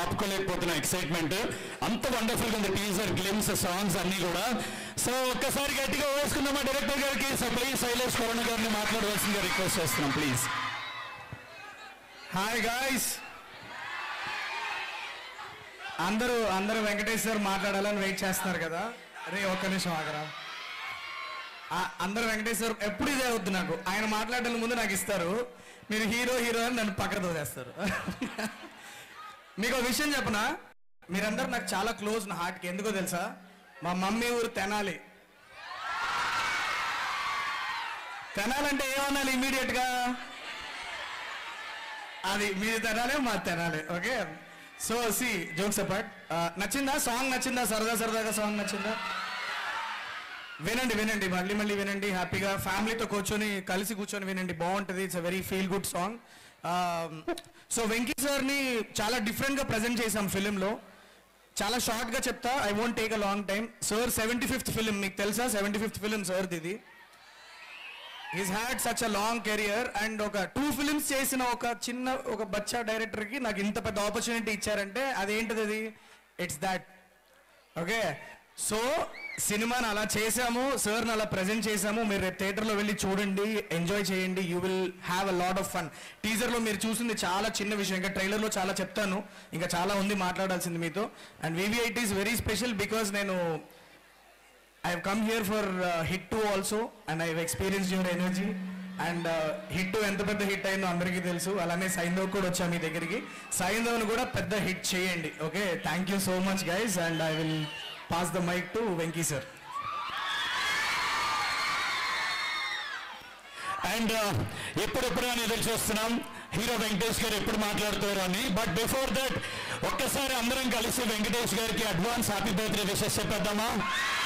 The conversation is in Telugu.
ఆపుకోలేకపోతున్న ఎక్సైట్మెంట్ అంత వండర్ఫుల్ గా ఉంది టీజర్ గ్లిమ్స్ సాంగ్స్ అన్ని కూడా సో ఒక్కసారి గట్టిగా వేసుకుందామా డైరెక్టర్ గారికి సో ప్లీజ్ శైలేష్ కొరణ గారిని మాట్లాడవలసిందిగా రిక్వెస్ట్ చేస్తున్నాం ప్లీజ్ హాయ్ గాయ్స్ అందరూ అందరూ వెంకటేష్ సార్ మాట్లాడాలని వెయిట్ చేస్తున్నారు కదా రే ఒక్క నిమిషం ఆగరా ఆ, అందరూ వెంకటేష్ సార్ ఎప్పుడు ఇదే వద్దు నాకు ఆయన మాట్లాడడానికి ముందు నాకు ఇస్తారు మీరు హీరో హీరో అని నన్ను పక్కన తోసేస్తారు మీకు ఒక విషయం చెప్పనా మీరందరూ నాకు చాలా క్లోజ్ నా హార్ట్కి ఎందుకో తెలుసా మా మమ్మీ ఊరు తెనాలి తెనాలంటే ఏమనాలి ఇమీడియట్ గా అది మీరు తినాలి మా తినాలి okay so see jokes apart నచ్చిందా సాంగ్ నచ్చిందా సరదా సరదాగా సాంగ్ నచ్చిందా వినండి వినండి మళ్ళీ మళ్ళీ వినండి హ్యాపీగా ఫ్యామిలీతో కూర్చొని కలిసి కూర్చొని వినండి బాగుంటుంది it's a very feel good song so Venky సార్ని చాలా డిఫరెంట్గా ప్రజెంట్ చేసాం ఫిలింలో చాలా షార్ట్గా చెప్తా I won't take a long time sir seventy fifth film మీకు తెలుసా సెవెంటీ ఫిఫ్త్ ఫిలిం సార్ది ఇది he's had such a long career and ఒక టూ ఫిలిమ్స్ చేసిన ఒక చిన్న ఒక బచ్చా డైరెక్టర్ కి నాకు ఇంత పెద్ద ఆపర్చునిటీ ఇచ్చారంటే అదేంటిది అది ఇట్స్ దాట్ ఓకే సో సినిమాని అలా చేసాము సార్ని అలా ప్రజెంట్ చేసాము మీరు రేపు థియేటర్లో వెళ్ళి చూడండి ఎంజాయ్ చేయండి you will have a lot of fun టీజర్లో మీరు చూసింది చాలా చిన్న విషయం ఇంకా ట్రైలర్లో చాలా చెప్తాను ఇంకా చాలా ఉంది మాట్లాడాల్సింది మీతో అండ్ వివిఐట్ ఈస్ వెరీ స్పెషల్ బికాస్ నేను I have come here for uh, hit 2 also and I have experienced your energy and hit too ఎంత పెద్ద హిట్ అయిందో అందరికీ తెలుసు అలానే సైంధవ్ కూడా వచ్చా మీ దగ్గరికి సైంధవ్ను కూడా పెద్ద హిట్ చేయండి okay thank you so much guys and I will pass the mic to Venky sir and ఎప్పుడెప్పుడు అని ఎదురు చూస్తున్నాం హీరో వెంకటేష్ గారు ఎప్పుడు మాట్లాడుతారు అని బట్ బిఫోర్ దట్ ఒక్కసారి అందరం కలిసి వెంకటేష్ గారికి అడ్వాన్స్ హ్యాపీ బర్త్డే విషెస్ చెప్పేద్దామా